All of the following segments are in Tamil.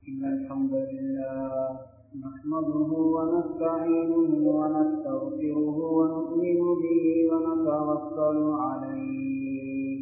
إن الحمد لله نحمده ونستعينه ونستغفره ونؤمن به ونتوكل عليه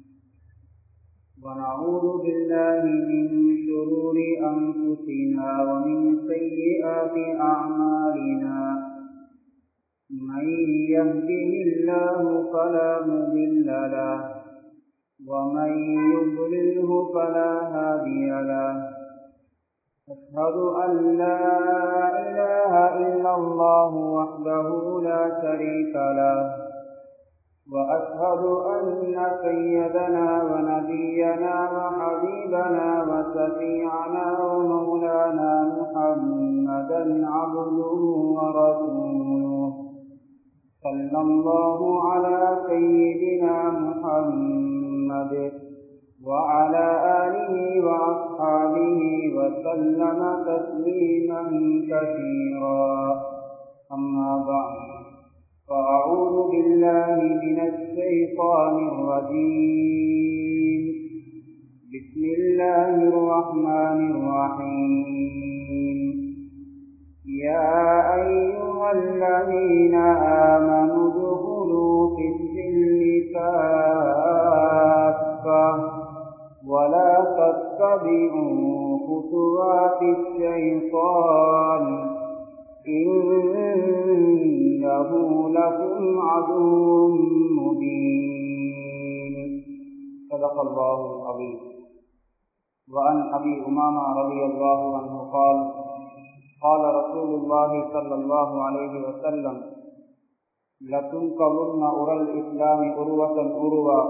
ونعوذ بالله من شرور أنفسنا ومن سيئات أعمالنا من يهده الله فلا مضل له ومن يضلله فلا هادي له أشهد أن لا إله إلا الله وحده لا شريك له وأشهد أن سيدنا ونبينا وحبيبنا وشفيعنا ومولانا محمدا عبده ورسوله صلى الله على سيدنا محمد وعلى آله وأصحابه وسلم تسليما كثيرا أما بعد فأعوذ بالله من الشيطان الرجيم بسم الله الرحمن الرحيم يا أيها الذين آمنوا ادخلوا في السلم كافة ولا تتبعوا خطوات الشيطان إنه لكم عدو مبين صدق الله العظيم وعن أبي أمامة رضي الله عنه قال قال رسول الله صلى الله عليه وسلم لتنقضن أرى الإسلام أروة أروى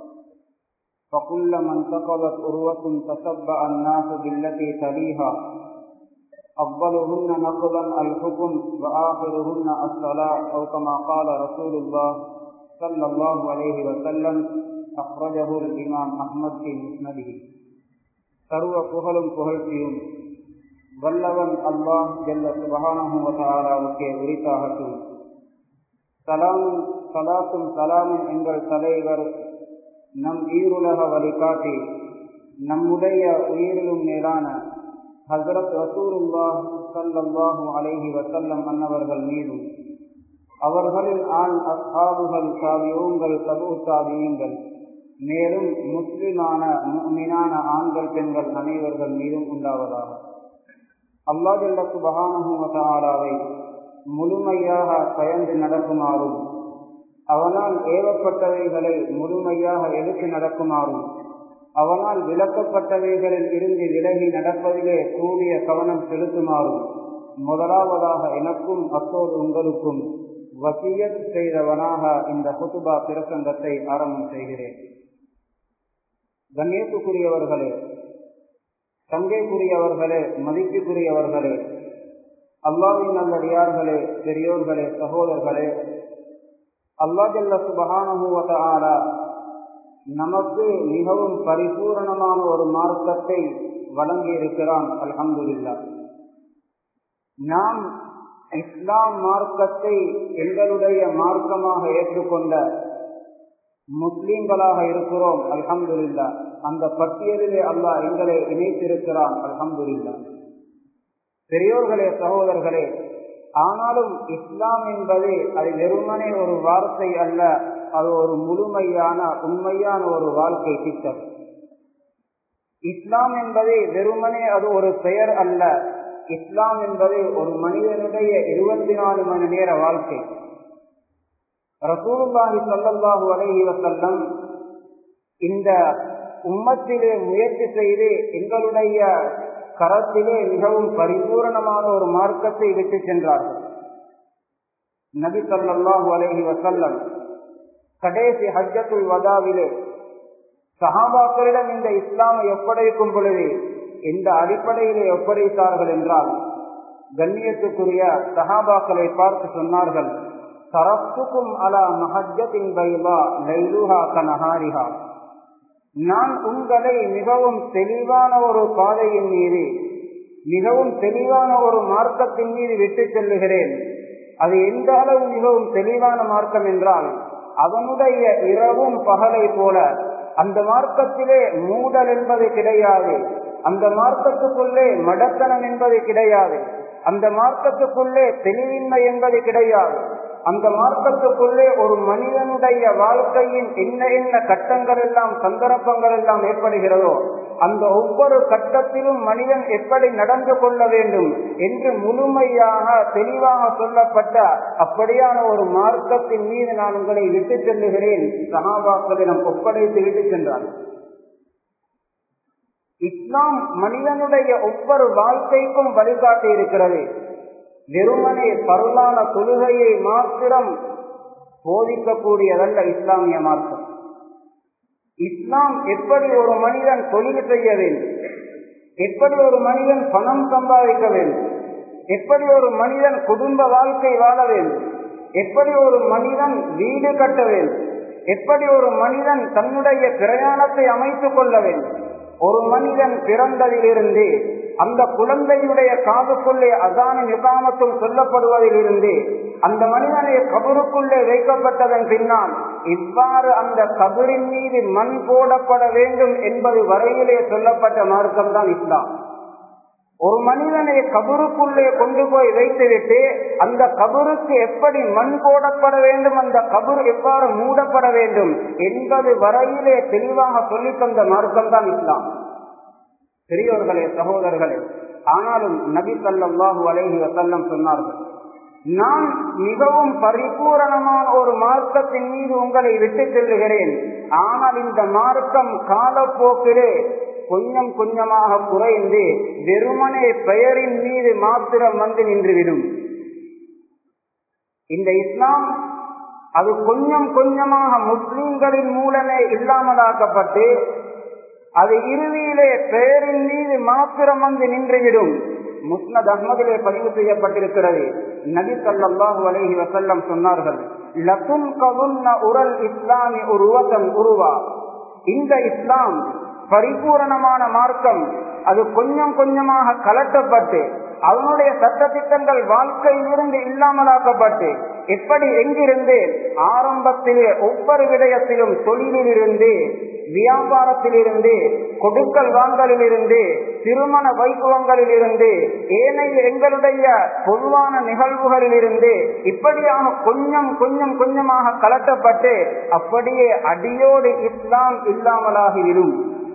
فكلما انتقضت أروة تشبع الناس بالتي تليها أفضلهن نقضا الحكم وآخرهن الصلاة أو كما قال رسول الله صلى الله عليه وسلم أخرجه الإمام أحمد في مسنده சர்வ புகழும் புகழ்ச்சியும் வல்லவன் அல்லாஹ் ஜல்ல சுபகானகுவதாராவுக்கே உரித்தாகட்டும் சலாமும் சலாத்தும் சலாமும் எங்கள் தலைவர் நம் ஈருலக வழிகாட்டி நம்முடைய உயிரிலும் மேலான ஹசரத் ரசூருல்லாஹ் சல்லல்லாஹு அலைஹி வசல்லம் அன்னவர்கள் மீதும் அவர்களின் ஆண் அஸ்ஹாபுகள் சாவியோங்கள் சபு சாவியுங்கள் மேலும் முஸ்லிமான மீனான ஆண்கள் பெண்கள் அனைவர்கள் மீதும் உண்டாவதாக அல்லாஜல்ல சுபகானகுவதாராவை முழுமையாக பயந்து நடக்குமாறும் அவனால் ஏவப்பட்டவைகளை முழுமையாக எடுத்து நடக்குமாறும் அவனால் விளக்கப்பட்டவைகளில் இருந்து விலகி நடப்பதிலே கூடிய கவனம் செலுத்துமாறும் முதலாவதாக எனக்கும் அத்தோடு உங்களுக்கும் வசியத் செய்தவனாக இந்த குத்துபா பிரசங்கத்தை ஆரம்பம் செய்கிறேன் கண்ணியத்துக்குரியவர்களே சங்கைக்குரியவர்களே மதிப்புக்குரியவர்களே அல்லாவின் நல்லடியார்களே பெரியோர்களே சகோதரர்களே அல்லாஜல்ல சுபகானுவத ஆரா நமக்கு மிகவும் பரிபூரணமான ஒரு மார்க்கத்தை வழங்கி இருக்கிறான் அல்ஹம்துல்லா நாம் இஸ்லாம் மார்க்கத்தை எங்களுடைய மார்க்கமாக ஏற்றுக்கொண்ட முஸ்லீம்களாக இருக்கிறோம் அல்ஹம்துல்லா அந்த பட்டியலிலே அல்லாஹ் எங்களை இணைத்திருக்கிறான் அல்ஹம்துல்லா பெரியோர்களே சகோதரர்களே ஆனாலும் இஸ்லாம் என்பது அது வெறுமனே ஒரு வார்த்தை அல்ல அது ஒரு முழுமையான உண்மையான ஒரு வாழ்க்கை திட்டம் இஸ்லாம் என்பது வெறுமனே அது ஒரு பெயர் அல்ல இஸ்லாம் என்பது ஒரு மனிதனுடைய இருபத்தி நாலு மணி நேர வாழ்க்கை ரசூலுல்லாஹி சல்லாஹூ அலஹி வசல்லம் இந்த உம்மத்திலே முயற்சி செய்து எங்களுடைய கரத்திலே மிகவும் பரிபூரணமான ஒரு மார்க்கத்தை விட்டு சென்றார்கள் நபி சல்லாஹூ அலஹி வசல்லம் கடைசி ஹஜ்ஜத்துல் வதாவிலே சஹாபாக்களிடம் இந்த இஸ்லாமை ஒப்படைக்கும் பொழுது எந்த அடிப்படையிலே ஒப்படைத்தார்கள் என்றால் கண்ணியத்துக்குரிய சஹாபாக்களை பார்த்து சொன்னார்கள் தரப்புக்கும் அலா மஹஜத்தின் பைலா லைலுஹா கனஹாரிஹா நான் உங்களை மிகவும் தெளிவான ஒரு பாதையின் மீது மிகவும் தெளிவான ஒரு மார்க்கத்தின் மீது விட்டு செல்லுகிறேன் அது எந்த அளவு மிகவும் தெளிவான மார்க்கம் என்றால் அவனுடைய இரவும் பகலை போல அந்த மார்க்கத்திலே மூடல் என்பது கிடையாது அந்த மார்க்கத்துக்குள்ளே மடத்தனம் என்பது கிடையாது அந்த மார்க்கத்துக்குள்ளே தெளிவின்மை என்பது கிடையாது அந்த மார்க்கத்துக்குள்ளே ஒரு மனிதனுடைய வாழ்க்கையின் என்ன என்ன கட்டங்கள் எல்லாம் சந்தர்ப்பங்கள் எல்லாம் ஏற்படுகிறதோ அந்த ஒவ்வொரு கட்டத்திலும் மனிதன் எப்படி நடந்து கொள்ள வேண்டும் என்று முழுமையாக தெளிவாக சொல்லப்பட்ட அப்படியான ஒரு மார்க்கத்தின் மீது நான் உங்களை விட்டு செல்லுகிறேன் சகாபாக்களிடம் ஒப்படைத்து விட்டு சென்றார் இஸ்லாம் மனிதனுடைய ஒவ்வொரு வாழ்க்கைக்கும் வழிகாட்டி இருக்கிறது வெறுமனே பருளான தொழுகையை மாத்திரம் போதிக்கக்கூடியதல்ல இஸ்லாமிய மார்க்கம் இஸ்லாம் எப்படி ஒரு மனிதன் தொழில் செய்ய வேண்டும் எப்படி ஒரு மனிதன் பணம் சம்பாதிக்க வேண்டும் எப்படி ஒரு மனிதன் குடும்ப வாழ்க்கை வாழ வேண்டும் எப்படி ஒரு மனிதன் வீடு கட்ட வேண்டும் எப்படி ஒரு மனிதன் தன்னுடைய பிரயாணத்தை அமைத்துக் கொள்ள வேண்டும் ஒரு மனிதன் பிறந்ததிலிருந்து அந்த குழந்தையுடைய காதுக்குள்ளே அதான நிகாமத்தும் சொல்லப்படுவதிலிருந்து அந்த மனிதனை கபருக்குள்ளே வைக்கப்பட்டதன் பின்னால் இவ்வாறு அந்த கபரின் மீது மண் போடப்பட வேண்டும் என்பது வரையிலே சொல்லப்பட்ட மார்க்கம் தான் இஸ்லாம் ஒரு மனிதனை கபருக்குள்ளே கொண்டு போய் வைத்துவிட்டு அந்த கபருக்கு எப்படி மண் போடப்பட வேண்டும் அந்த கபர் எவ்வாறு மூடப்பட வேண்டும் என்பது வரையிலே தெளிவாக சொல்லித் தந்த மார்க்கம் தான் இஸ்லாம் பெரியோர்களே சகோதரர்களே ஆனாலும் நபி சல்லாஹூ அலேஹி வசல்லம் சொன்னார்கள் நான் மிகவும் பரிபூரணமான ஒரு மார்க்கத்தின் மீது உங்களை விட்டு செல்லுகிறேன் ஆனால் இந்த மார்க்கம் காலப்போக்கிலே கொஞ்சம் கொஞ்சமாக குறைந்து வெறுமனே பெயரின் மீது மாத்திரம் வந்து நின்றுவிடும் இந்த இஸ்லாம் அது கொஞ்சம் கொஞ்சமாக முஸ்லிம்களின் மூலமே இல்லாமலாக்கப்பட்டு அது இறுதியிலே பெயரின் மீது மாத்திரம் வந்து நின்றுவிடும் முஸ்னத் அஹ்மதிலே பதிவு செய்யப்பட்டிருக்கிறது நபி சல்லாஹூ அலஹி வசல்லம் சொன்னார்கள் லத்தும் கவுன்ன உரல் இஸ்லாமி உருவத்தன் உருவா இந்த இஸ்லாம் பரிபூரணமான மார்க்கம் அது கொஞ்சம் கொஞ்சமாக கலட்டப்பட்டு அவனுடைய சட்டத்திட்டங்கள் வாழ்க்கையிலிருந்து இல்லாமலாக்கப்பட்டு எப்படி எங்கிருந்து ஆரம்பத்திலே ஒவ்வொரு விடயத்திலும் தொழிலிலிருந்து வியாபாரத்திலிருந்து கொடுக்கல் வாங்கலிலிருந்து திருமண வைபவங்களிலிருந்து ஏனைய எங்களுடைய பொதுவான நிகழ்வுகளிலிருந்து இப்படியாக கொஞ்சம் கொஞ்சம் கொஞ்சமாக கலட்டப்பட்டு அப்படியே அடியோடு இஸ்லாம் இல்லாமலாகிவிடும்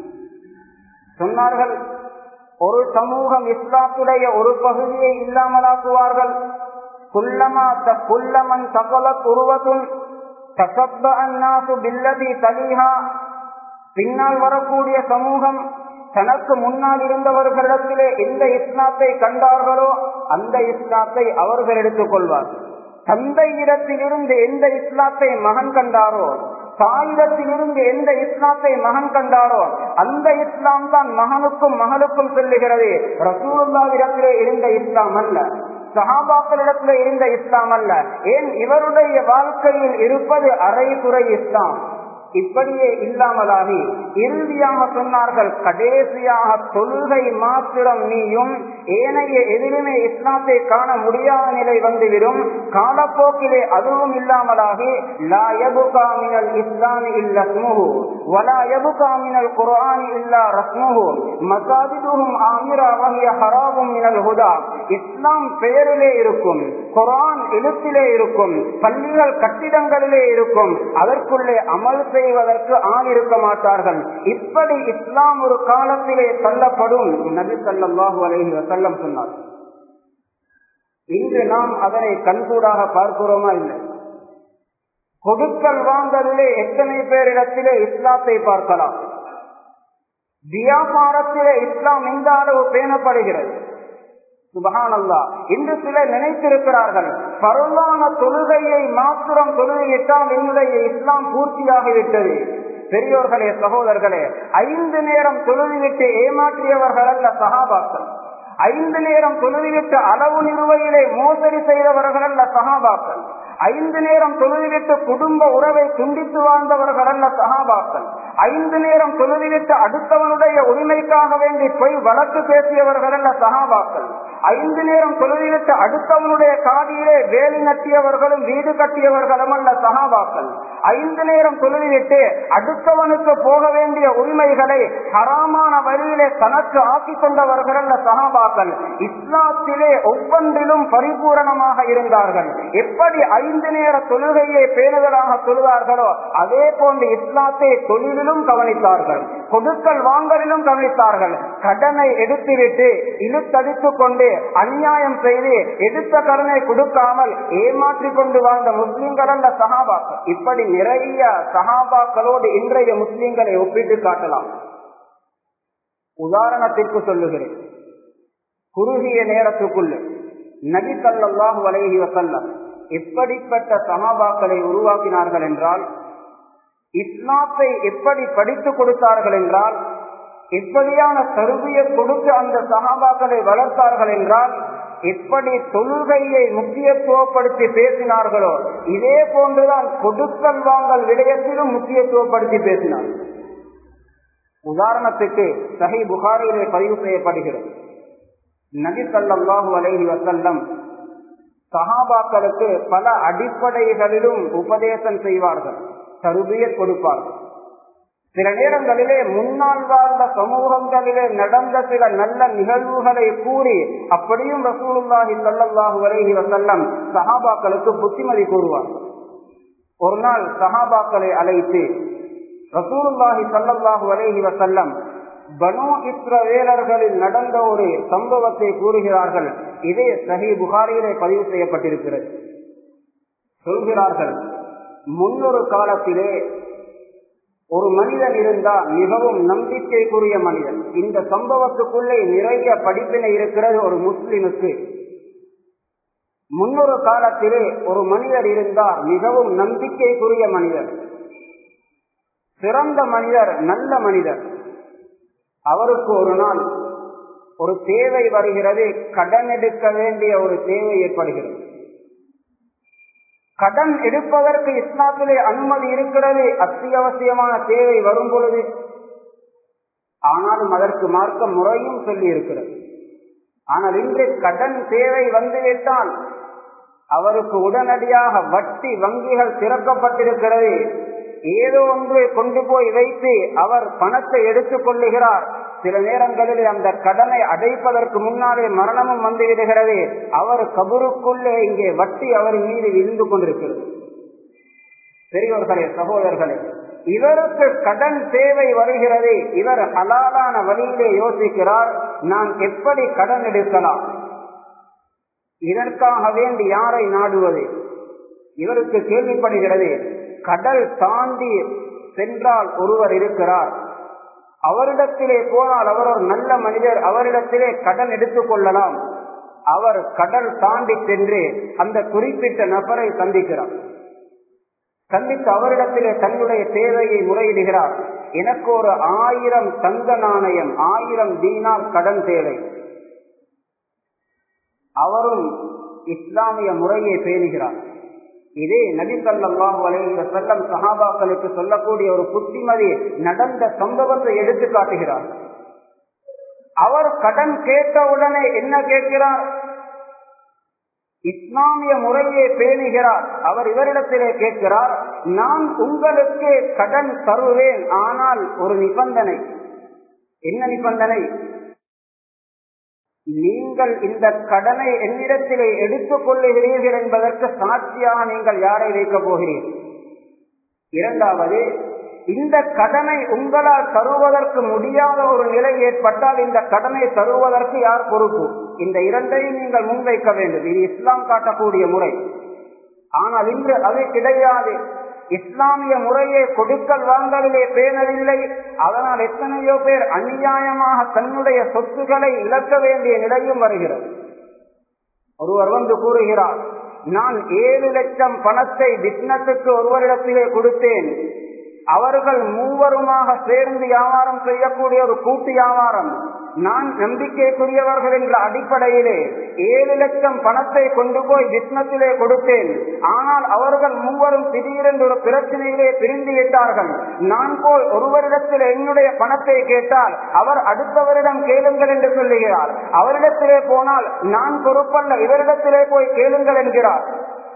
சொன்னார்கள் ஒரு சமூகம் இஸ்லாத்துடைய ஒரு பகுதியை இல்லாமலாக்குவார்கள் குல்லமா குல்லமன் தகவல உருவத்தும் தசப்ப அந்நாசு பில்லதி தலிஹா பின்னால் வரக்கூடிய சமூகம் தனக்கு முன்னால் இருந்தவர்களிடத்திலே எந்த இஸ்லாத்தை கண்டார்களோ அந்த இஸ்லாத்தை அவர்கள் எடுத்துக் கொள்வார்கள் தந்தை இடத்திலிருந்து எந்த இஸ்லாத்தை மகன் கண்டாரோ தாயிடத்திலிருந்து எந்த இஸ்லாத்தை மகன் கண்டாரோ அந்த இஸ்லாம் தான் மகனுக்கும் மகளுக்கும் செல்லுகிறது ரசூலுல்லாவிடத்திலே இருந்த இஸ்லாம் அல்ல சஹாபாக்களிடத்திலே இருந்த இஸ்லாம் அல்ல ஏன் இவருடைய வாழ்க்கையில் இருப்பது அரை குறை இஸ்லாம் இப்படியே இல்லாமலாகி இறுதியாக சொன்னார்கள் கடைசியாக தொழுகை மாத்திரம் நீயும் ஏனைய எதிலுமே இஸ்லாத்தை காண முடியாத நிலை வந்துவிடும் காலப்போக்கிலே அதுவும் இல்லாமலாகி லா யபுகா மினல் இஸ்லாமி இல்ல ஸ்முஹு வலா யபுகா மினல் குர்ஆனி இல்லா ரஸ்முஹு மசாஜிதுஹும் ஆமிரா வஹிய ஹராபும் மினல் ஹுதா இஸ்லாம் பெயரிலே இருக்கும் குரான் எழுத்திலே இருக்கும் பள்ளிகள் கட்டிடங்களிலே இருக்கும் அதற்குள்ளே அமல் செய்வதற்கு ஆள் இருக்க மாட்டார்கள் இப்படி இஸ்லாம் ஒரு காலத்திலே தள்ளப்படும் நபி சல்லாஹூ அலஹி வசல்லம் சொன்னார் இன்று நாம் அதனை கண்கூடாக பார்க்கிறோமா இல்லை கொடுக்கல் வாங்கலிலே எத்தனை பேரிடத்திலே இஸ்லாத்தை பார்க்கலாம் வியாபாரத்திலே இஸ்லாம் எந்த அளவு பேணப்படுகிறது சுபகானல்லா இன்று சிலர் நினைத்திருக்கிறார்கள் பரவான தொழுகையை மாத்திரம் தொழுகையிட்டால் என்னுடைய இஸ்லாம் பூர்த்தியாகிவிட்டது பெரியோர்களே சகோதரர்களே ஐந்து நேரம் தொழுதுவிட்டு ஏமாற்றியவர்கள் அல்ல சகாபாக்கள் ஐந்து நேரம் தொழுதுவிட்டு அளவு நிறுவையிலே மோசடி செய்தவர்கள் அல்ல சகாபாக்கள் ஐந்து நேரம் தொழுதுவிட்டு குடும்ப உறவை துண்டித்து வாழ்ந்தவர்கள் அல்ல சகாபாக்கள் ஐந்து நேரம் தொழுதுவிட்டு அடுத்தவனுடைய உரிமைக்காக வேண்டி போய் வழக்கு பேசியவர்கள் அல்ல சகாபாக்கள் ஐந்து நேரம் தொழுதுவிட்டு அடுத்தவனுடைய காதியிலே வேலி நட்டியவர்களும் வீடு கட்டியவர்களும் அல்ல சகாபாக்கள் ஐந்து நேரம் தொழுதுவிட்டு அடுத்தவனுக்கு போக வேண்டிய உரிமைகளை ஹராமான வழியிலே தனக்கு ஆக்கிக் கொண்டவர்கள் அல்ல சகாபாக்கள் இஸ்லாத்திலே ஒவ்வொன்றிலும் பரிபூரணமாக இருந்தார்கள் எப்படி ஐந்து நேர தொழுகையை பேணுதலாக தொழுவார்களோ அதே போன்று இஸ்லாத்தை தொழிலிலும் கவனித்தார்கள் கொடுக்கல் வாங்கலிலும் கவனித்தார்கள் கடனை எடுத்துவிட்டு இழுத்தடித்துக் கொண்டு அநியாயம் செய்து எடுத்த கடனை கொடுக்காமல் ஏமாற்றிக் கொண்டு வாழ்ந்த முஸ்லிம்கள் அல்ல சகாபாக்கள் இப்படி நிறைய சகாபாக்களோடு இன்றைய முஸ்லிம்களை ஒப்பிட்டு காட்டலாம் உதாரணத்திற்கு சொல்லுகிறேன் குறுகிய நேரத்துக்குள்ள நபி சல்லாஹு அலைஹி வசல்லம் எப்படிப்பட்ட சகாபாக்களை உருவாக்கினார்கள் என்றால் இஸ்லாத்தை எப்படி படித்து கொடுத்தார்கள் என்றால் எப்படியான கருவியை கொடுத்து அந்த சகாபாக்களை வளர்த்தார்கள் என்றால் எப்படி தொழுகையை முக்கியத்துவப்படுத்தி பேசினார்களோ இதே போன்றுதான் கொடுக்கல் வாங்கல் விடயத்திலும் முக்கியத்துவப்படுத்தி பேசினார் உதாரணத்துக்கு சஹி புகாரிலே பதிவு செய்யப்படுகிறது நபி சல்லாஹு அலைஹி வசல்லம் சஹாபாக்களுக்கு பல அடிப்படைகளிலும் உபதேசம் செய்வார்கள் தருபிய கொடுப்பார்கள் சில நேரங்களிலே முன்னால் வாழ்ந்த சமூகங்களிலே நடந்த சில நல்ல நிகழ்வுகளை கூறி அப்படியும் ரசூலுல்லாஹி சல்லாஹு அலைஹி வசல்லம் சஹாபாக்களுக்கு புத்திமதி கூறுவார் ஒரு நாள் சஹாபாக்களை அழைத்து ரசூலுல்லாஹி சல்லாஹு அலைஹி வசல்லம் பனு இஸ்ரவேலர்களில் நடந்த ஒரு சம்பவத்தை கூறுகிறார்கள் இதே சஹி புகாரியிலே பதிவு செய்யப்பட்டிருக்கிறது சொல்கிறார்கள் முன்னொரு காலத்திலே ஒரு மனிதன் இருந்தால் மிகவும் நம்பிக்கைக்குரிய மனிதன் இந்த சம்பவத்துக்குள்ளே நிறைய படிப்பினை இருக்கிறது ஒரு முஸ்லிமுக்கு முன்னொரு காலத்திலே ஒரு மனிதர் இருந்தார் மிகவும் நம்பிக்கைக்குரிய மனிதர் சிறந்த மனிதர் நல்ல மனிதர் அவருக்கு ஒரு நாள் ஒரு தேவை வருகிறது கடன் எடுக்க வேண்டிய ஒரு தேவை ஏற்படுகிறது கடன் எடுப்பதற்கு இஸ்லாத்திலே அனுமதி இருக்கிறது அத்தியாவசியமான தேவை வரும் பொழுது ஆனாலும் அதற்கு மார்க்க முறையும் சொல்லி இருக்கிறது ஆனால் இன்று கடன் தேவை வந்துவிட்டால் அவருக்கு உடனடியாக வட்டி வங்கிகள் திறக்கப்பட்டிருக்கிறது ஏதோ ஒன்று கொண்டு போய் வைத்து அவர் பணத்தை எடுத்துக் கொள்ளுகிறார் சில நேரங்களில் அந்த கடனை அடைப்பதற்கு முன்னாலே மரணமும் வந்துவிடுகிறது அவர் கபருக்குள்ளே இங்கே வட்டி அவர் மீது விழுந்து கொண்டிருக்கிறது பெரியவர்களே சகோதரர்களே இவருக்கு கடன் தேவை வருகிறது இவர் ஹலாலான வழியிலே யோசிக்கிறார் நான் எப்படி கடன் எடுக்கலாம் இதற்காக வேண்டி யாரை நாடுவது இவருக்கு கேள்விப்படுகிறது கடல் தாண்டி சென்றால் ஒருவர் இருக்கிறார் அவரிடத்திலே போனால் அவர் ஒரு நல்ல மனிதர் அவரிடத்திலே கடன் எடுத்துக் கொள்ளலாம் அவர் கடல் தாண்டி சென்று அந்த குறிப்பிட்ட நபரை சந்திக்கிறார் சந்தித்து அவரிடத்திலே தன்னுடைய தேவையை முறையிடுகிறார் எனக்கு ஒரு ஆயிரம் தங்க நாணயம் ஆயிரம் தீனார் கடன் தேவை அவரும் இஸ்லாமிய முறையை பேணுகிறார் இதே நபி சல்லாஹு அலைஹி வசல்லம் சஹாபாக்களுக்கு சொல்லக்கூடிய ஒரு புத்திமதி நடந்த சம்பவத்தை எடுத்து காட்டுகிறார் அவர் கடன் கேட்டவுடனே என்ன கேட்கிறார் இஸ்லாமிய முறையை பேணுகிறார் அவர் இவரிடத்திலே கேட்கிறார் நான் உங்களுக்கு கடன் தருவேன் ஆனால் ஒரு நிபந்தனை என்ன நிபந்தனை நீங்கள் இந்த கடனை என்னிடத்திலே எடுத்துக் கொள்ளுகிறீர்கள் என்பதற்கு சாட்சியாக நீங்கள் யாரை வைக்கப் போகிறீர்கள் இரண்டாவது இந்த கடனை உங்களால் தருவதற்கு முடியாத ஒரு நிலை ஏற்பட்டால் இந்த கடனை தருவதற்கு யார் பொறுப்பு இந்த இரண்டையும் நீங்கள் முன்வைக்க வேண்டும் இது இஸ்லாம் காட்டக்கூடிய முறை ஆனால் இன்று அது கிடையாது இஸ்லாமிய முறையை கொடுக்கல் வாங்கலிலே பேணவில்லை அதனால் எத்தனையோ பேர் அநியாயமாக தன்னுடைய சொத்துக்களை இழக்க வேண்டிய நிலையும் வருகிறது ஒருவர் வந்து கூறுகிறார் நான் ஏழு லட்சம் பணத்தை பிஸ்னஸுக்கு ஒருவரிடத்திலே கொடுத்தேன் அவர்கள் மூவருமாக சேர்ந்து வியாபாரம் செய்யக்கூடிய ஒரு கூட்டு வியாபாரம் நான் நம்பிக்கைக்குரியவர்கள் என்ற அடிப்படையிலே ஏழு லட்சம் பணத்தை கொண்டு போய் பிஸ்னஸிலே கொடுத்தேன் ஆனால் அவர்கள் மூவரும் திடீரென்று ஒரு பிரச்சனையிலே பிரிந்து விட்டார்கள் நான் போய் ஒருவரிடத்தில் என்னுடைய பணத்தை கேட்டால் அவர் அடுத்தவரிடம் கேளுங்கள் என்று சொல்லுகிறார் அவரிடத்திலே போனால் நான் பொறுப்பல்ல இவரிடத்திலே போய் கேளுங்கள் என்கிறார்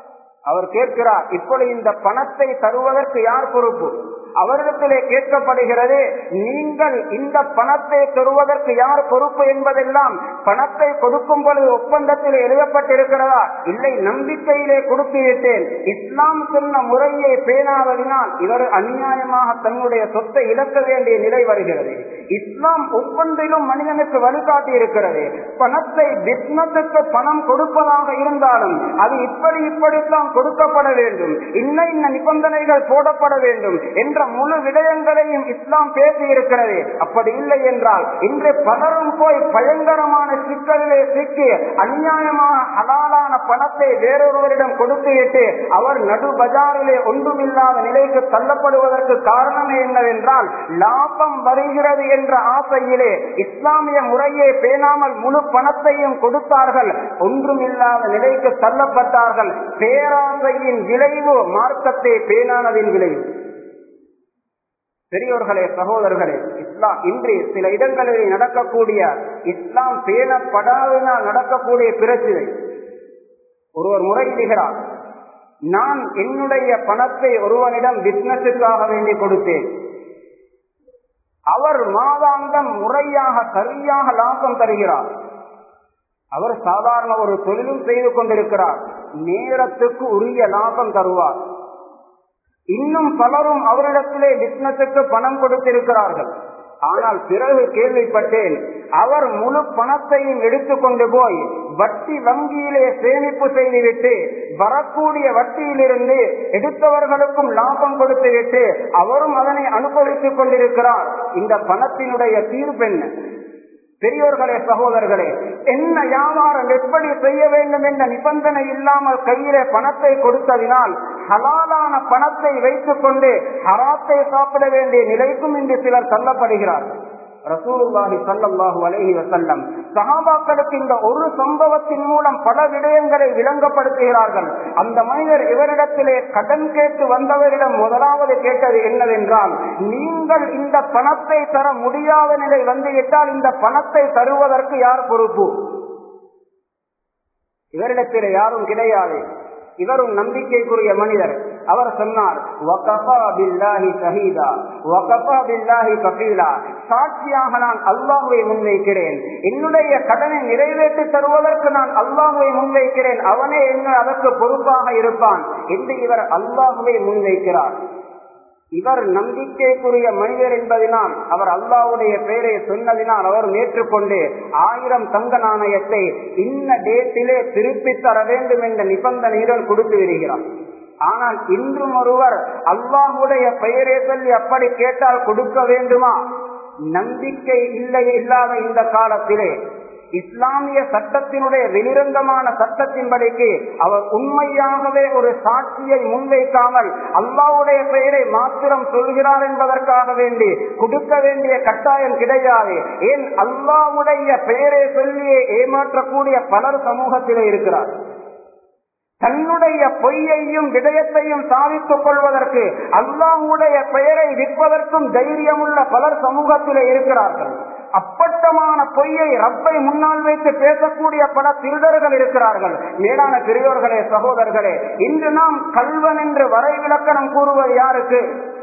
அவர் கேட்கிறார் இப்படி இந்த பணத்தை தருவதற்கு யார் பொறுப்பு அவரிடத்திலே கேட்கப்படுகிறது நீங்கள் இந்த பணத்தை தருவதற்கு யார் பொறுப்பு என்பதெல்லாம் பணத்தை கொடுக்கும் பொழுது ஒப்பந்தத்தில் எழுதப்பட்டிருக்கிறதா இல்லை நம்பிக்கையிலே கொடுத்து விட்டேன் இஸ்லாம் சொன்ன முறையை பேணாததினால் இவர் அநியாயமாக தன்னுடைய சொத்தை இழக்க வேண்டிய நிலை வருகிறது இஸ்லாம் ஒவ்வொன்றிலும் மனிதனுக்கு வழிகாட்டி இருக்கிறது பணத்தை பிஸ்னஸுக்கு பணம் கொடுப்பதாக இருந்தாலும் அது இப்படி இப்படித்தான் கொடுக்கப்பட வேண்டும் இன்ன இன்ன நிபந்தனைகள் போடப்பட வேண்டும் என்ற முழு விடயங்களையும் இஸ்லாம் பேசி இருக்கிறது அப்படி இல்லை என்றால் இன்று பலரும் போய் பயங்கரமான சிக்கலிலே சிக்கி அநியாயமாக ஹலாலான பணத்தை வேறொருவரிடம் கொடுத்துவிட்டு அவர் நடு பஜாரிலே ஒன்றுமில்லாத நிலைக்கு தள்ளப்படுவதற்கு காரணம் என்னவென்றால் லாபம் வருகிறது என்ற ஆசையிலே இஸ்லாமிய முறையை பேணாமல் முழு பணத்தையும் கொடுத்தார்கள் ஒன்றுமில்லாத நிலைக்கு தள்ளப்பட்டார்கள் பேராசையின் விளைவு மார்க்கத்தை பேணானதின் விளைவு பெரியோர்களே சகோதரர்களே இஸ்லாம் இன்று சில இடங்களில் நடக்கக்கூடிய இஸ்லாம் பேணப்படாதனால் நடக்கக்கூடிய பிரச்சனை ஒருவர் முறையிடுகிறார் நான் என்னுடைய பணத்தை ஒருவனிடம் பிசினஸுக்காக வேண்டி கொடுத்தேன் அவர் மாதாந்தம் முறையாக சரியாக லாபம் தருகிறார் அவர் சாதாரண ஒரு தொழிலும் செய்து கொண்டிருக்கிறார் நேரத்துக்கு உரிய லாபம் தருவார் இன்னும் பலரும் அவரிடத்திலே பிசினஸுக்கு பணம் கொடுத்திருக்கிறார்கள் ஆனால் பிறகு கேள்விப்பட்டேன் அவர் முழு பணத்தையும் எடுத்துக்கொண்டு போய் வட்டி வங்கியிலே சேமிப்பு செய்துவிட்டு வரக்கூடிய வட்டியிலிருந்து எடுத்தவர்களுக்கும் லாபம் கொடுத்துவிட்டு அவரும் அதனை அனுபவித்துக் கொண்டிருக்கிறார் இந்த பணத்தினுடைய தீர்ப்பு என்ன பெரியோர்களே சகோதரர்களே என்ன வியாபாரம் எப்படி செய்ய வேண்டும் என்ற நிபந்தனை இல்லாமல் கையிலே பணத்தை கொடுத்ததினால் ஹலாலான பணத்தை வைத்துக் கொண்டு ஹராத்தை சாப்பிட வேண்டிய நிலைக்கும் இன்று சிலர் தள்ளப்படுகிறார்கள் ரசூலுல்லாஹி சல்லல்லாஹு அலைஹி வசல்லம் சஹாபாக்களுக்கு இந்த ஒரு சம்பவத்தின் மூலம் பல விடயங்களை விளங்கப்படுத்துகிறார்கள் அந்த மனிதர் இவரிடத்திலே கடன் கேட்டு வந்தவரிடம் முதலாவது கேட்டது என்னவென்றால் நீங்கள் இந்த பணத்தை தர முடியாத நிலை வந்துவிட்டால் இந்த பணத்தை தருவதற்கு யார் பொறுப்பு இவரிடத்திலே யாரும் கிடையாது இவரும் நம்பிக்கைக்குரிய மனிதர் அவர் சொன்னார் சாட்சியாக நான் அல்லாஹுவை முன்வைக்கிறேன் என்னுடைய கடனை நிறைவேற்றி தருவதற்கு நான் அல்லாஹுவை முன்வைக்கிறேன் அவனே என்ன அதற்கு பொறுப்பாக இருப்பான் என்று இவர் அல்லாஹுவை முன்வைக்கிறார் இவர் நம்பிக்கைக்குரிய மனிதர் என்பதனால் அவர் அல்லாவுடைய பெயரை சொன்னதினால் அவர் ஏற்றுக்கொண்டு ஆயிரம் தங்க நாணயத்தை இன்ன டேட்டிலே திருப்பி தர வேண்டும் என்ற நிபந்தனையுடன் கொடுத்து விடுகிறார் ஆனால் இன்றும் ஒருவர் அல்லாஹுடைய பெயரை சொல்லி அப்படி கேட்டால் கொடுக்க வேண்டுமா நம்பிக்கை இல்லை இல்லாத இந்த காலத்திலே இஸ்லாமிய சட்டத்தினுடைய வெளிரங்கமான சட்டத்தின்படிக்கு அவர் உண்மையாகவே ஒரு சாட்சியை முன்வைக்காமல் அல்லாவுடைய பெயரை மாத்திரம் சொல்கிறார் என்பதற்காக வேண்டி கொடுக்க வேண்டிய கட்டாயம் கிடையாது ஏன் அல்லாவுடைய பெயரை சொல்லியே ஏமாற்றக்கூடிய பலர் சமூகத்திலே இருக்கிறார் தன்னுடைய பொய்யையும் விடயத்தையும் சாதித்துக் கொள்வதற்கு அல்லாஹுடைய பெயரை விற்பதற்கும் தைரியமுள்ள பலர் சமூகத்திலே இருக்கிறார்கள் அப்பட்டமான பொய்யை ரப்பை முன்னால் வைத்து பேசக்கூடிய பல திருடர்கள் இருக்கிறார்கள் மேலான பெரியோர்களே சகோதரர்களே இன்று நாம் கல்வன் என்று வரை விளக்கணம் கூறுவது யாருக்கு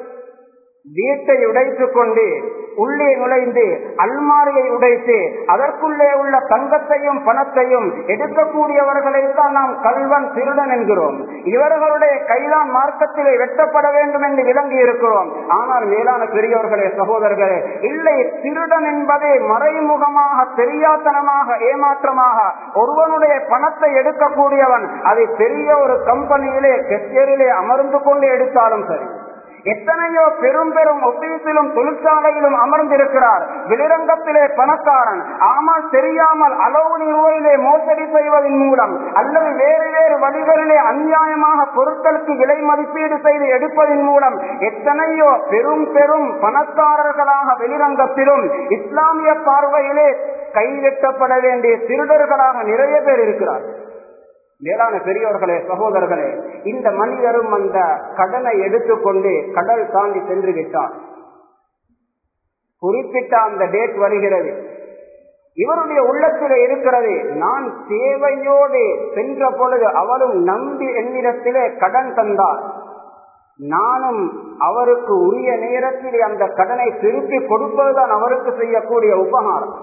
வீட்டை உடைத்துக் கொண்டு உள்ளே நுழைந்து அல்மாரியை உடைத்து அதற்குள்ளே உள்ள தங்கத்தையும் பணத்தையும் எடுக்கக்கூடியவர்களைத்தான் நாம் கல்வன் திருடன் என்கிறோம் இவர்களுடைய கைதான் மார்க்கத்திலே வெட்டப்பட வேண்டும் என்று விளங்கி இருக்கிறோம் ஆனால் மேலான பெரியவர்களே சகோதரர்களே இல்லை திருடன் என்பதே மறைமுகமாக தெரியாத்தனமாக ஏமாற்றமாக ஒருவனுடைய பணத்தை எடுக்கக்கூடியவன் அதை பெரிய ஒரு கம்பெனியிலே கெஸ்டரிலே அமர்ந்து கொண்டு எடுத்தாலும் சரி எத்தனையோ பெரும் பெரும் ஒப்பீசிலும் தொழிற்சாலையிலும் அமர்ந்திருக்கிறார் வெளிரங்கத்திலே பணக்காரன் ஆனால் தெரியாமல் அளவு நிறுவையிலே மோசடி செய்வதன் மூலம் அல்லது வேறு வேறு வழிகளிலே அநியாயமாக பொருட்களுக்கு விலை மதிப்பீடு செய்து எடுப்பதன் மூலம் எத்தனையோ பெரும் பெரும் பணக்காரர்களாக வெளிரங்கத்திலும் இஸ்லாமிய பார்வையிலே கைவெட்டப்பட வேண்டிய திருடர்களாக நிறைய பேர் இருக்கிறார் மேலான பெரியோர்களே சகோதரர்களே இந்த மனிதரும் அந்த கடனை எடுத்துக்கொண்டு கடல் தாண்டி சென்று விட்டார் குறிப்பிட்ட அந்த டேட் வருகிறது இவருடைய உள்ளத்திலே இருக்கிறது நான் தேவையோடு சென்ற பொழுது அவரும் நம்பி என்னிடத்திலே கடன் தந்தார் நானும் அவருக்கு உரிய நேரத்தில் அந்த கடனை திருப்பி கொடுப்பதுதான் அவருக்கு செய்யக்கூடிய உபகாரம்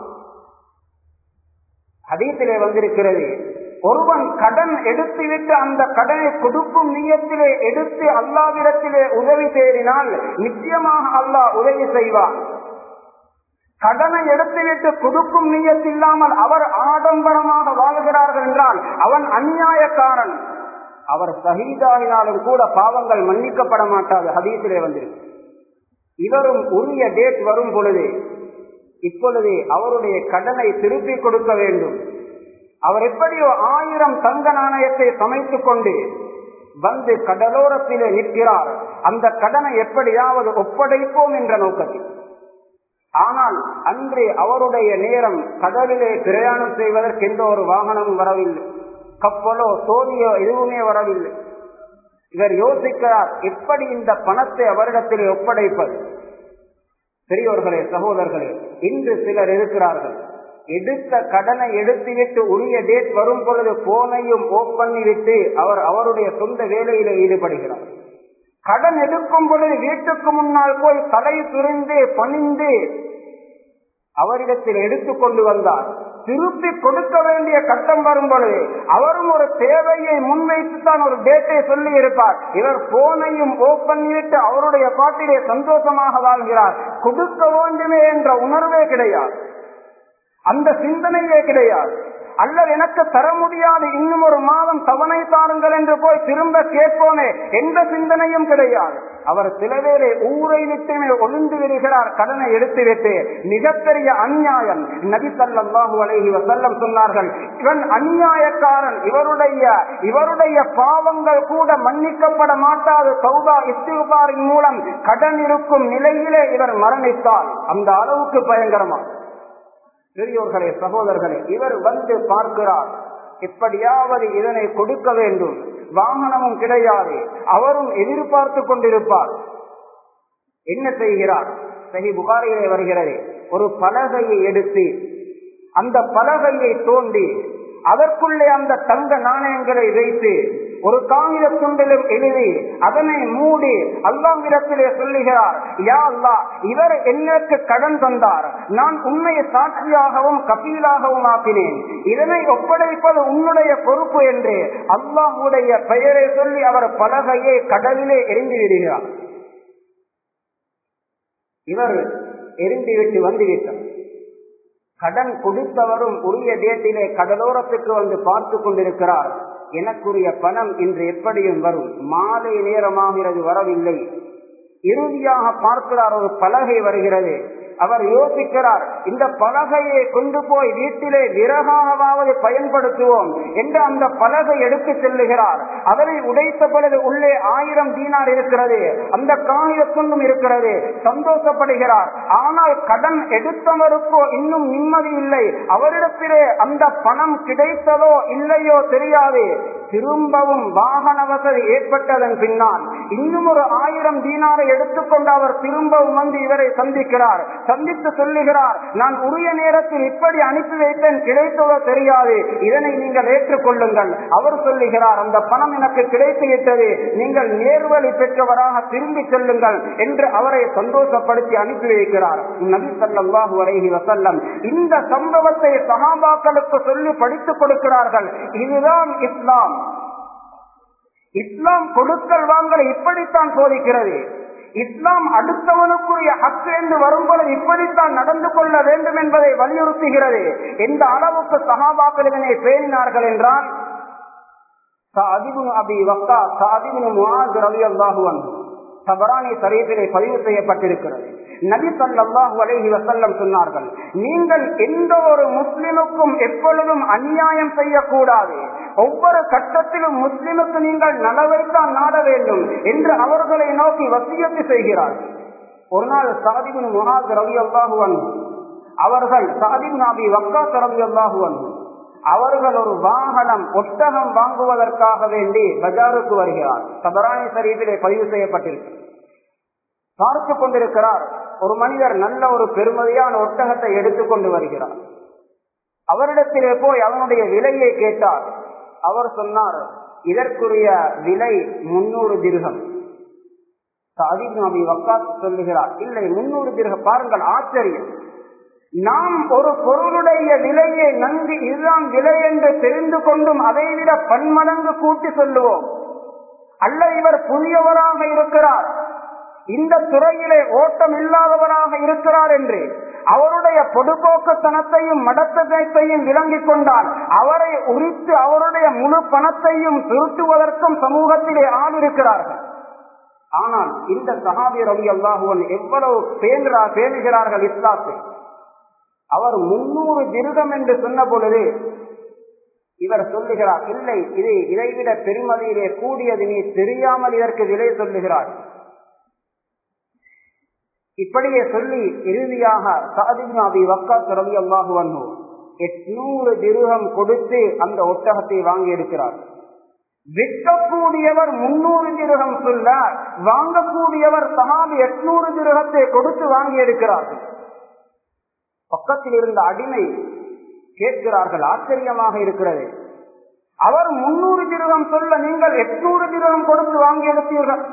அதீத்திலே வந்திருக்கிறது ஒருவன் கடன் எடுத்துவிட்டு அந்த கடனை கொடுக்கும் நீயத்திலே எடுத்து அல்லாவிடத்திலே உதவி தேடினால் நிச்சயமாக அல்லாஹ் உதவி செய்வான் கடனை எடுத்துவிட்டு கொடுக்கும் நீயத்தில்லாமல் அவர் ஆடம்பரமாக வாழ்கிறார்கள் என்றால் அவன் அநியாயக்காரன் அவர் சகிதாகினாலும் கூட பாவங்கள் மன்னிக்கப்பட மாட்டாது ஹதீசிலே வந்திருக்கு இவரும் உரிய டேட் வரும் பொழுது இப்பொழுது அவருடைய கடனை திருப்பி கொடுக்க வேண்டும் அவர் எப்படியோ ஆயிரம் தங்க நாணயத்தை சமைத்துக் கொண்டு வந்து கடலோரத்திலே நிற்கிறார் அந்த கடனை எப்படியாவது ஒப்படைப்போம் என்ற நோக்கத்தில் ஆனால் அன்று அவருடைய நேரம் கடலிலே பிரயாணம் செய்வதற்கு எந்த ஒரு வாகனமும் வரவில்லை கப்பலோ தோணியோ எதுவுமே வரவில்லை இவர் யோசிக்கிறார் எப்படி இந்த பணத்தை அவரிடத்திலே ஒப்படைப்பது பெரியோர்களே சகோதரர்களே இன்று சிலர் இருக்கிறார்கள் எடுத்த கடனை எடுத்துவிட்டு உரிய டேட் வரும் பொழுது போனையும் ஓப் பண்ணிவிட்டு அவர் அவருடைய சொந்த வேலையில ஈடுபடுகிறார் கடன் எடுக்கும் பொழுது வீட்டுக்கு முன்னால் போய் தலை துரிந்து பணிந்து அவரிடத்தில் எடுத்துக் கொண்டு வந்தார் திருப்பி கொடுக்க வேண்டிய கட்டம் வரும் பொழுது அவரும் ஒரு தேவையை முன்வைத்துத்தான் ஒரு டேட்டை சொல்லி இருப்பார் இவர் போனையும் ஓப் பண்ணிவிட்டு அவருடைய பாட்டிலே சந்தோஷமாக வாழ்கிறார் கொடுக்க வேண்டுமே என்ற உணர்வே கிடையாது அந்த சிந்தனையே கிடையாது அல்லது எனக்கு தர முடியாது இன்னும் ஒரு மாதம் தவணை தாருங்கள் என்று போய் திரும்ப கேட்போமே எந்த சிந்தனையும் கிடையாது அவர் சில பேரை ஊரை விட்டுமே ஒளிந்து விடுகிறார் கடனை எடுத்துவிட்டு மிகப்பெரிய அநியாயம் நபி சல்லாஹூ அலைஹி வசல்லம் சொன்னார்கள் இவன் அநியாயக்காரன் இவருடைய இவருடைய பாவங்கள் கூட மன்னிக்கப்பட மாட்டாது சௌதா இஸ்திகாரின் மூலம் கடன் இருக்கும் நிலையிலே இவர் மரணித்தார் அந்த அளவுக்கு பயங்கரமாக பெரியோர்களே சகோதரர்களே இவர் வந்து பார்க்கிறார் எப்படியாவது இதனை கொடுக்க வேண்டும் வாகனமும் கிடையாது அவரும் எதிர்பார்த்து கொண்டிருப்பார் என்ன செய்கிறார் சஹி புகாரிலே வருகிறது ஒரு பலகையை எடுத்து அந்த பலகையை தோண்டி அதற்குள்ளே அந்த தங்க நாணயங்களை வைத்து ஒரு காகித துண்டிலும் எழுதி அதனை மூடி அல்லாவிடத்திலே சொல்லுகிறார் யா அல்லா இவர் எனக்கு கடன் தந்தார் நான் உன்னை சாட்சியாகவும் கபீலாகவும் ஆக்கினேன் இதனை ஒப்படைப்பது உன்னுடைய பொறுப்பு என்று அல்லாஹுடைய பெயரை சொல்லி அவர் பலகையை கடலிலே எரிந்து விடுகிறார் இவர் எரிந்துவிட்டு வந்துவிட்டார் கடன் கொடுத்தவரும் உரிய டேட்டிலே கடலோரத்துக்கு வந்து பார்த்து கொண்டிருக்கிறார் எனக்குரிய பணம் இன்று எப்படியும் வரும் மாலை நேரமாகிறது வரவில்லை இறுதியாக பார்க்கிறார் ஒரு பலகை வருகிறது அவர் யோசிக்கிறார் இந்த பலகையை கொண்டு போய் வீட்டிலே விறகாகவாவது பயன்படுத்துவோம் என்று அந்த பலகை எடுத்து செல்லுகிறார் அதனை உடைத்த பொழுது உள்ளே ஆயிரம் தீனார் இருக்கிறது அந்த காகிதத்துண்டும் இருக்கிறது சந்தோஷப்படுகிறார் ஆனால் கடன் எடுத்தவருக்கோ இன்னும் நிம்மதி இல்லை அவரிடத்திலே அந்த பணம் கிடைத்ததோ இல்லையோ தெரியாது திரும்பவும் வாகன வசதி ஏற்பட்டதன் பின்னால் இன்னும் ஒரு ஆயிரம் தீனாரை எடுத்துக்கொண்டு அவர் திரும்பவும் வந்து இவரை சந்திக்கிறார் சந்தித்து சொல்லுகிறார் நான் உரிய நேரத்தில் இப்படி அனுப்பி வைத்தேன் கிடைத்ததோ தெரியாது இதனை நீங்கள் ஏற்றுக்கொள்ளுங்கள் அவர் சொல்லுகிறார் அந்த பணம் எனக்கு கிடைத்து விட்டது நீங்கள் நேர்வழி பெற்றவராக திரும்பி செல்லுங்கள் என்று அவரை சந்தோஷப்படுத்தி அனுப்பி வைக்கிறார் நபி சல்லாஹு அலைஹி வசல்லம் இந்த சம்பவத்தை சகாபாக்களுக்கு சொல்லி படித்துக் கொடுக்கிறார்கள் இதுதான் இஸ்லாம் இஸ்லாம் கொடுக்கல் வாங்கல் இப்படித்தான் சோதிக்கிறது இஸ்லாம் அடுத்தவனுக்குரிய ஹக்கு என்று வரும்பொழுது இப்படித்தான் நடந்து கொள்ள வேண்டும் என்பதை வலியுறுத்துகிறது எந்த அளவுக்கு சகாபாக்கள் இதனை பேணினார்கள் என்றால் அபி வக்கா சாதிபுன் முஆஸ் ரலியல்லாஹு அன்ஹு தபரானி சரீபிலே பதிவு செய்யப்பட்டிருக்கிறது நபி சல்லாஹு அலைஹி வசல்லம் சொன்னார்கள் நீங்கள் எந்த ஒரு முஸ்லிமுக்கும் எப்பொழுதும் அநியாயம் செய்யக்கூடாது ஒவ்வொரு கட்டத்திலும் முஸ்லிமுக்கு நீங்கள் நலவைத்தான் நாட வேண்டும் என்று அவர்களை நோக்கி வசியத்து செய்கிறார் ஒரு நாள் சாதிபின் முகாஸ் ரவி அல்லாஹுவன் அவர்கள் சாதிபின் அபி வக்காஸ் ரவி அல்லாஹுவன் அவர்கள் ஒரு வாகனம் ஒட்டகம் வாங்குவதற்காக வேண்டி பஜாருக்கு வருகிறார் சபராணி சரீபிலே பதிவு செய்யப்பட்டிருக்கு பார்த்து கொண்டிருக்கிறார் ஒரு மனிதர் நல்ல ஒரு பெருமதியான ஒட்டகத்தை எடுத்துக்கொண்டு வருகிறார் அவரிடத்திலே போய் அவனுடைய விலையை கேட்டார் அவர் சொன்னார் இதற்குரிய விலை முன்னூறு திருகம் சாதிபி வக்காஸ் சொல்லுகிறார் இல்லை முன்னூறு திருகம் பாருங்கள் ஆச்சரியம் நாம் ஒரு பொருளுடைய விலையை நன்கு இதுதான் விலை என்று தெரிந்து கொண்டும் அதைவிட பன்மடங்கு கூட்டி சொல்லுவோம் அல்ல இவர் புதியவராக இருக்கிறார் இந்த துறையிலே ஓட்டம் இல்லாதவராக இருக்கிறார் என்று அவருடைய பொதுபோக்குத்தனத்தையும் மடத்தனத்தையும் விளங்கிக் கொண்டால் அவரை உரித்து அவருடைய முழு பணத்தையும் சுருட்டுவதற்கும் சமூகத்திலே ஆள் இருக்கிறார்கள் ஆனால் இந்த சஹாபி ரவி அல்லாஹுவன் எவ்வளவு பேணுகிறா பேணுகிறார்கள் இஸ்லாத்தை அவர் முன்னூறு திருகம் என்று சொன்ன பொழுது இவர் சொல்லுகிறார் இல்லை இது இதைவிட பெருமதியிலே கூடியது நீ தெரியாமல் இதற்கு விலை சொல்லுகிறார் இப்படியே சொல்லி இறுதியாக சாதிபி வக்கா ரவி அல்லாஹு வந்தோ எட்நூறு திருகம் கொடுத்து அந்த ஒட்டகத்தை வாங்கி எடுக்கிறார் விற்கக்கூடியவர் முன்னூறு திருகம் சொல்ல வாங்கக்கூடியவர் சகாபி எட்நூறு திருகத்தை கொடுத்து வாங்கி எடுக்கிறார்கள் பக்கத்தில் இருந்த அடிமை கேட்கிறார்கள் ஆச்சரியமாக இருக்கிறது அவர் முன்னூறு திருகம் சொல்ல நீங்கள் எட்நூறு திருகம் கொடுத்து வாங்கி எடுத்தீர்கள்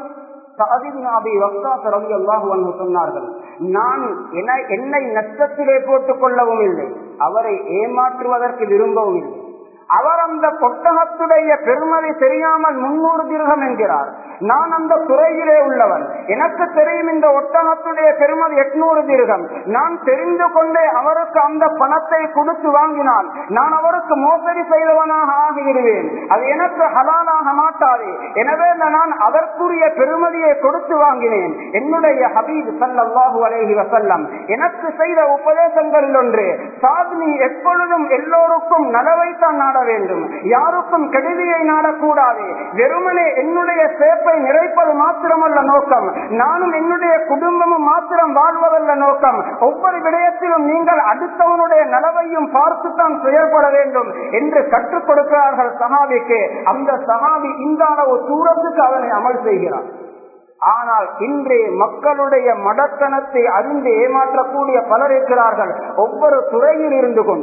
சொன்னார்கள் நான் என்னை நஷ்டத்திலே போட்டுக் கொள்ளவும் இல்லை அவரை ஏமாற்றுவதற்கு விரும்பவும் இல்லை அவர் அந்த பொட்டகத்துடைய பெருமதி தெரியாமல் முன்னூறு திருகம் என்கிறார் நான் அந்த துறையிலே உள்ளவன் எனக்கு தெரியும் இந்த ஒட்டகத்துடைய பெருமதி எட்நூறு திருகம் நான் தெரிந்து கொண்டே அவருக்கு அந்த பணத்தை கொடுத்து வாங்கினால் நான் அவருக்கு மோசடி செய்தவனாக ஆகிவிடுவேன் அது எனக்கு ஹலாலாக மாட்டாது எனவே நான் அதற்குரிய பெருமதியை கொடுத்து வாங்கினேன் என்னுடைய ஹபீப் சல்லாஹூ அலேஹி வசல்லம் எனக்கு செய்த உபதேசங்களில் ஒன்று சாத்னி எப்பொழுதும் எல்லோருக்கும் நலவைத்தான் நாட வேண்டும் யாருக்கும் கெடுதியை நாடக்கூடாது வெறுமனே என்னுடைய சேப்பை நிறைப்பது மாத்திரமல்ல நோக்கம் நானும் என்னுடைய குடும்பமும் மாத்திரம் வாழ்வதல்ல நோக்கம் ஒவ்வொரு விடயத்திலும் நீங்கள் அடுத்தவனுடைய நலவையும் பார்த்துத்தான் செயல்பட வேண்டும் என்று கற்றுக் கொடுக்கிறார்கள் சஹாபிக்கு அந்த சஹாபி இந்த அளவு தூரத்துக்கு அதனை அமல் செய்கிறார் ஆனால் இன்று மக்களுடைய மடத்தனத்தை அறிந்து ஏமாற்றக்கூடிய பலர் இருக்கிறார்கள் ஒவ்வொரு துறையில் இருந்து கொண்டு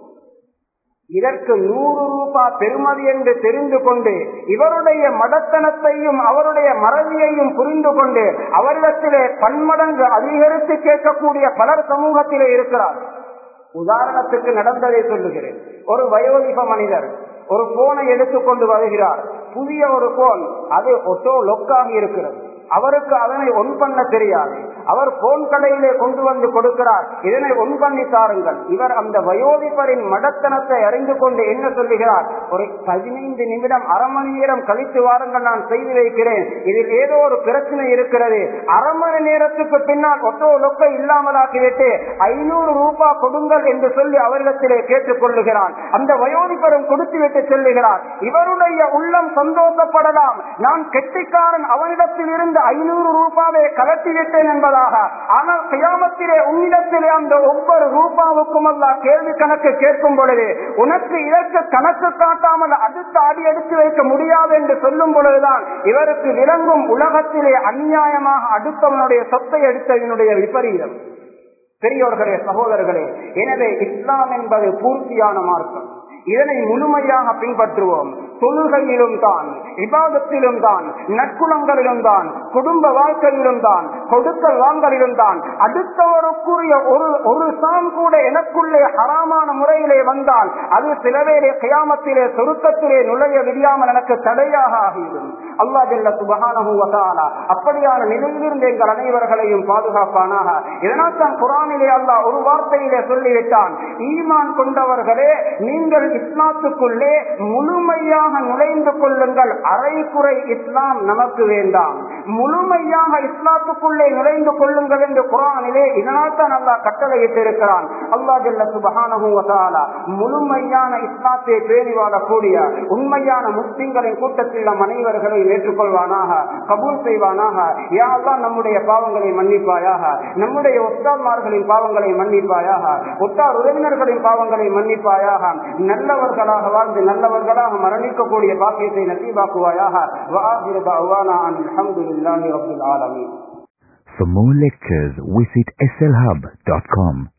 இதற்கு நூறு ரூபாய் பெருமதி என்று தெரிந்து கொண்டு இவருடைய மடத்தனத்தையும் அவருடைய மறதியையும் புரிந்து கொண்டு அவரிடத்திலே பன்மடங்கு அதிகரித்து கேட்கக்கூடிய பலர் சமூகத்திலே இருக்கிறார் உதாரணத்துக்கு நடந்ததை சொல்லுகிறேன் ஒரு வயோதிப மனிதர் ஒரு போனை எடுத்துக்கொண்டு வருகிறார் புதிய ஒரு போன் அது ஒட்டோ லொக்காகி இருக்கிறது அவருக்கு அதனை ஒன் பண்ண தெரியாது அவர் போன் கடையிலே கொண்டு வந்து கொடுக்கிறார் இதனை ஒன் பண்ணி தாருங்கள் இவர் அந்த வயோதிபரின் மடத்தனத்தை அறிந்து கொண்டு என்ன சொல்லுகிறார் ஒரு பதினைந்து நிமிடம் அரை மணி நேரம் கழித்து வாருங்கள் நான் செய்து வைக்கிறேன் இதில் ஏதோ ஒரு பிரச்சனை இருக்கிறது அரை மணி நேரத்துக்கு பின்னால் ஒட்டோ லொக்கை இல்லாமலாக்கிவிட்டு ஐநூறு ரூபாய் கொடுங்கள் என்று சொல்லி அவரிடத்திலே கேட்டுக் கொள்ளுகிறான் அந்த வயோதிபரும் கொடுத்து விட்டு செல்லுகிறார் இவருடைய உள்ளம் சந்தோஷப்படலாம் நான் கெட்டிக்காரன் அவனிடத்தில் இருந்து ஐநூறு ரூபாவை கலட்டி விட்டேன் என்பதாக ஆனால் கியாமத்திலே உன்னிடத்திலே அந்த ஒவ்வொரு ரூபாவுக்கும் அல்ல கேள்வி கணக்கு கேட்கும் பொழுது உனக்கு இதற்கு கணக்கு காட்டாமல் அடுத்த அடி எடுத்து வைக்க முடியாது என்று சொல்லும் பொழுதுதான் இவருக்கு விளங்கும் உலகத்திலே அநியாயமாக அடுத்தவனுடைய சொத்தை எடுத்தவனுடைய விபரீதம் பெரியோர்களே சகோதரர்களே எனவே இஸ்லாம் என்பது பூர்த்தியான மார்க்கம் இதனை முழுமையாக பின்பற்றுவோம் தொழுகையிலும் தான் விவாதத்திலும் தான் நற்குணங்களிலும் தான் குடும்ப வாழ்க்கையிலும் தான் கொடுக்கல் வாங்கலிலும் தான் அடுத்தவருக்குரிய ஒரு ஒரு சாம் கூட எனக்குள்ளே ஹராமான முறையிலே வந்தால் அது சிலவேலே கயாமத்திலே சொருக்கத்திலே நுழைய விடியாமல் எனக்கு தடையாக ஆகிவிடும் அல்லா ஜல்ல சுபகான அப்படியான நிலையிலிருந்து எங்கள் அனைவர்களையும் பாதுகாப்பானாக இதனால் தான் குரானிலே அல்லாஹ் ஒரு வார்த்தையிலே சொல்லிவிட்டான் ஈமான் கொண்டவர்களே நீங்கள் இஸ்லாத்துக்குள்ளே முழுமையாக நுழைந்து கொள்ளுங்கள் அரைக்குறை இஸ்லாம் நமக்கு வேண்டாம் முழுமையாக இஸ்லாத்துக்குள்ளே நுழைந்து கொள்ளுங்கள் என்று குரானிலே இதனால் தான் அல்லாஹ் கட்டளையிட்டு இருக்கிறான் அல்லா ஜல்ல சுபகான முழுமையான இஸ்லாத்தை பேணி வாழக்கூடிய உண்மையான முஸ்லிம்களின் கூட்டத்தில் நம் அனைவர்களை ஏற்றுக்கொள்வானாக கபூல் செய்வானாக யாரெல்லாம் நம்முடைய பாவங்களை மன்னிப்பாயாக நம்முடைய ஒத்தார்மார்களின் பாவங்களை மன்னிப்பாயாக ஒத்தார் உறவினர்களின் பாவங்களை மன்னிப்பாயாக நல்லவர்களாக வாழ்ந்து நல்லவர்களாக மரணிக்கக்கூடிய பாக்கியத்தை நசீபாக்குவாயாக For more lectures, visit slhub.com.